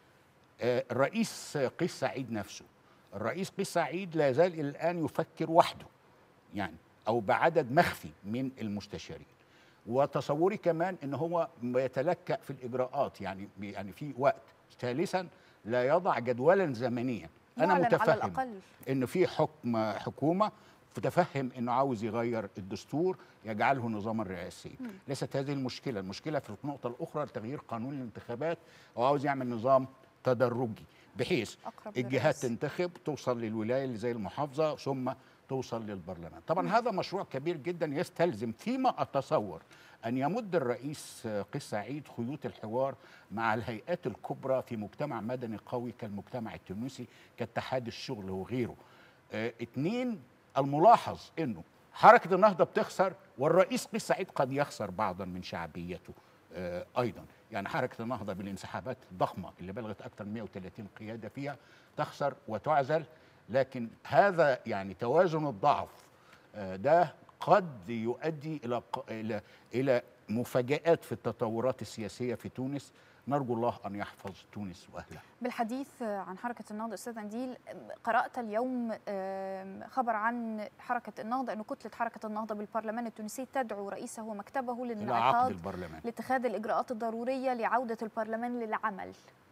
آه، الرئيس قيس سعيد نفسه الرئيس قيس سعيد لا يزال إلى الان يفكر وحده يعني او بعدد مخفي من المستشارين وتصوري كمان ان هو يتلكأ في الاجراءات يعني يعني في وقت ثالثا لا يضع جدولا زمنيا انا معلن على متفهم الأقل. ان في حكم حكومه متفهم انه عاوز يغير الدستور يجعله نظاما رئاسيا مم. ليست هذه المشكله المشكله في النقطه الاخرى تغيير قانون الانتخابات هو عاوز يعمل نظام تدرجي بحيث أقرب الجهات للرئيس. تنتخب توصل للولايه اللي زي المحافظه ثم توصل للبرلمان طبعا هذا مشروع كبير جدا يستلزم فيما اتصور ان يمد الرئيس قيس سعيد خيوط الحوار مع الهيئات الكبرى في مجتمع مدني قوي كالمجتمع التونسي كاتحاد الشغل وغيره آه، اتنين الملاحظ انه حركه النهضه بتخسر والرئيس قيس سعيد قد يخسر بعضا من شعبيته آه، ايضا يعني حركه النهضه بالانسحابات الضخمه اللي بلغت اكثر من 130 قياده فيها تخسر وتعزل لكن هذا يعني توازن الضعف آه، ده قد يؤدي الى ق- الى الى مفاجات في التطورات السياسيه في تونس نرجو الله ان يحفظ تونس واهلها بالحديث عن حركة النهضة أستاذ أنديل قرأت اليوم آم، خبر عن حركة النهضة أن كتلة حركة النهضة بالبرلمان التونسي تدعو رئيسه ومكتبه الى عقد للانعقاد البرلمان لاتخاذ الإجراءات الضرورية لعودة البرلمان للعمل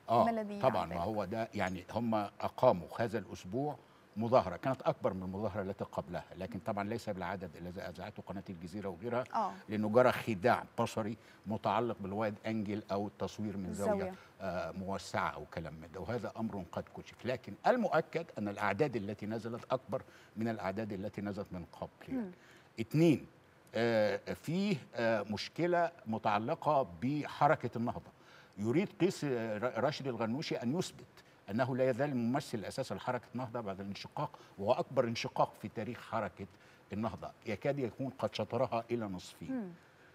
اه ما الذي طبعا يعمل ما هو ده يعني هم اقاموا هذا الاسبوع مظاهره كانت اكبر من المظاهره التي قبلها لكن طبعا ليس بالعدد الذي اذاعته قناه الجزيره وغيرها اه لانه جرى خداع بصري متعلق بالوايد انجل او التصوير من زاويه الزاوية. آه موسعه او كلام من ده وهذا امر قد كشف لكن المؤكد ان الاعداد التي نزلت اكبر من الاعداد التي نزلت من قبل يعني. مم. اثنين آه فيه آه مشكله متعلقه بحركه النهضه يريد قيس آه، راشد الغنوشي ان يثبت انه لا يزال ممثل اساسا لحركه النهضه بعد الانشقاق وهو اكبر انشقاق في تاريخ حركه النهضه يكاد يكون قد شطرها الى نصفين مم.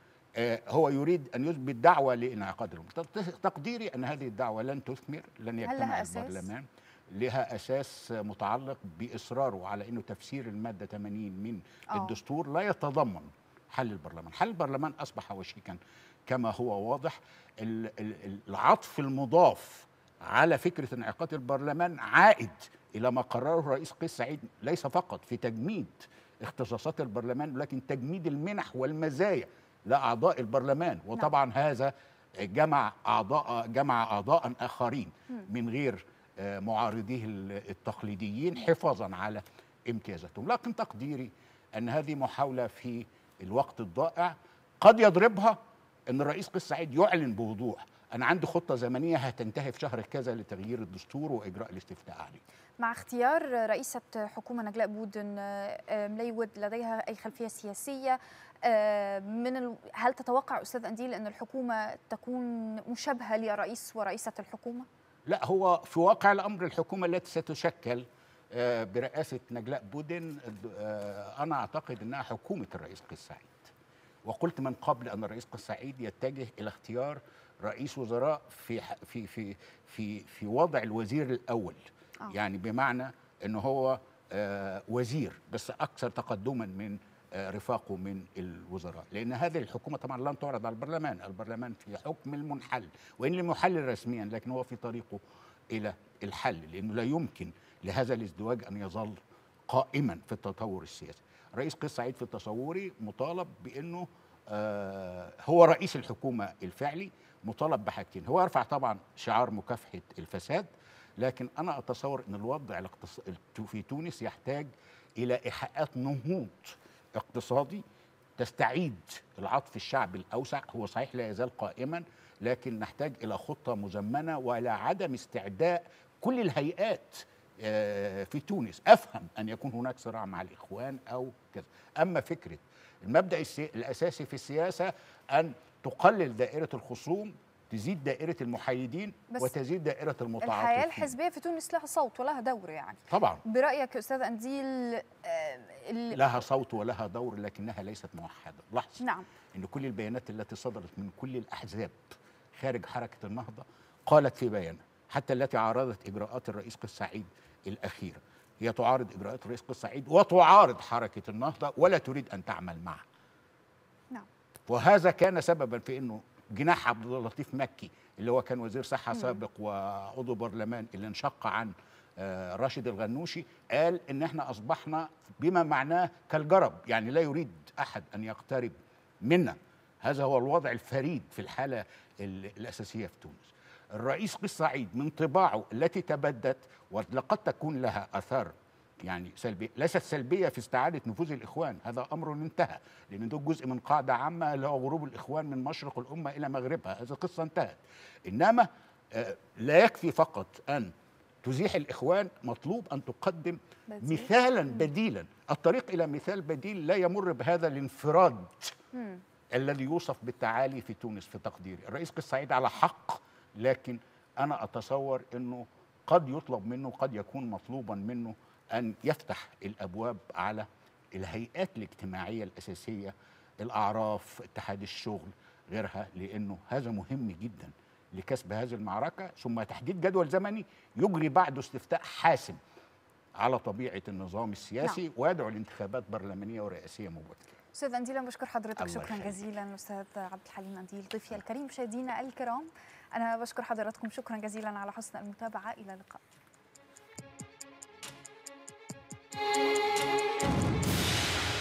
آه، هو يريد ان يثبت دعوه لانعقاد الأمم. تقديري ان هذه الدعوه لن تثمر لن هل لها يجتمع أساس؟ البرلمان لها اساس متعلق باصراره على انه تفسير الماده 80 من آه. الدستور لا يتضمن حل البرلمان حل البرلمان اصبح وشيكا كما هو واضح ال- ال- العطف المضاف على فكره انعقاد البرلمان عائد الى ما قرره الرئيس قيس سعيد ليس فقط في تجميد اختصاصات البرلمان ولكن تجميد المنح والمزايا لاعضاء البرلمان وطبعا هذا جمع اعضاء جمع اعضاء اخرين من غير آه، معارضيه ال- التقليديين حفاظا على امتيازاتهم لكن تقديري ان هذه محاوله في الوقت الضائع قد يضربها ان الرئيس قيس سعيد يعلن بوضوح انا عندي خطه زمنيه هتنتهي في شهر كذا لتغيير الدستور واجراء الاستفتاء عليه مع اختيار رئيسة حكومة نجلاء بودن آه، مليود لديها أي خلفية سياسية آه، من ال... هل تتوقع أستاذ أنديل أن الحكومة تكون مشابهة لرئيس ورئيسة الحكومة؟ لا هو في واقع الامر الحكومه التي ستشكل آه، برئاسه نجلاء بودن آه، انا اعتقد انها حكومه الرئيس قيس سعيد وقلت من قبل ان الرئيس قيس سعيد يتجه الى اختيار رئيس وزراء في ح- في في في في وضع الوزير الاول آه. يعني بمعنى ان هو آه، وزير بس اكثر تقدما من آه، رفاقه من الوزراء لان هذه الحكومه طبعا لن تعرض على البرلمان البرلمان في حكم المنحل وان لم يحل رسميا لكن هو في طريقه الى الحل لانه لا يمكن لهذا الازدواج ان يظل قائما في التطور السياسي رئيس قيس سعيد في تصوري مطالب بانه آه، هو رئيس الحكومه الفعلي مطالب بحاجتين هو يرفع طبعا شعار مكافحه الفساد لكن انا اتصور ان الوضع الاقتص- في تونس يحتاج الى ايحاءات نهوض اقتصادي تستعيد العطف الشعبي الاوسع هو صحيح لا يزال قائما لكن نحتاج الى خطه مزمنه والى عدم استعداء كل الهيئات آه، في تونس افهم ان يكون هناك صراع مع الاخوان او كذا اما فكره المبدا السي... الاساسي في السياسه ان تقلل دائره الخصوم تزيد دائره المحايدين بس وتزيد دائره المتعاطفين الحياة الحزبية في تونس لها صوت ولها دور يعني طبعا برأيك أستاذ أنديل آه، ال- لها صوت ولها دور لكنها ليست موحده لاحظ نعم ان كل البيانات التي صدرت من كل الاحزاب خارج حركه النهضه قالت في بيانها حتى التي عارضت اجراءات الرئيس قيس سعيد الاخيره هي تعارض اجراءات الرئيس قيس سعيد وتعارض حركه النهضه ولا تريد ان تعمل معها نعم وهذا كان سببا في انه جناح عبد اللطيف مكي اللي هو كان وزير صحه مم. سابق وعضو برلمان اللي انشق عن آه، راشد الغنوشي قال ان احنا اصبحنا بما معناه كالجرب يعني لا يريد احد ان يقترب منا هذا هو الوضع الفريد في الحاله ال- الاساسيه في تونس الرئيس قيس سعيد من طباعه التي تبدت وقد تكون لها اثار يعني سلبية ليست سلبية في استعادة نفوذ الإخوان هذا أمر انتهى لأن ده جزء من قاعدة عامة اللي هو غروب الإخوان من مشرق الأمة إلى مغربها هذه قصة انتهت إنما آه، لا يكفي فقط أن تزيح الإخوان مطلوب أن تقدم بديل. مثالا بديلا الطريق إلى مثال بديل لا يمر بهذا الانفراد مم. الذي يوصف بالتعالي في تونس في تقديري الرئيس قيس سعيد على حق لكن أنا أتصور أنه قد يطلب منه قد يكون مطلوبا منه أن يفتح الأبواب على الهيئات الاجتماعية الأساسية الأعراف اتحاد الشغل غيرها لأنه هذا مهم جدا لكسب هذه المعركة ثم تحديد جدول زمني يجري بعده استفتاء حاسم على طبيعة النظام السياسي نعم. ويدعو لانتخابات برلمانية ورئاسية مبكرة أستاذ أنديل أنا بشكر حضرتك الله شكرا يخليك. جزيلا أستاذ عبد الحليم أنديل ضيفي الكريم مشاهدينا الكرام أنا بشكر حضراتكم شكرا جزيلا على حسن المتابعة إلى اللقاء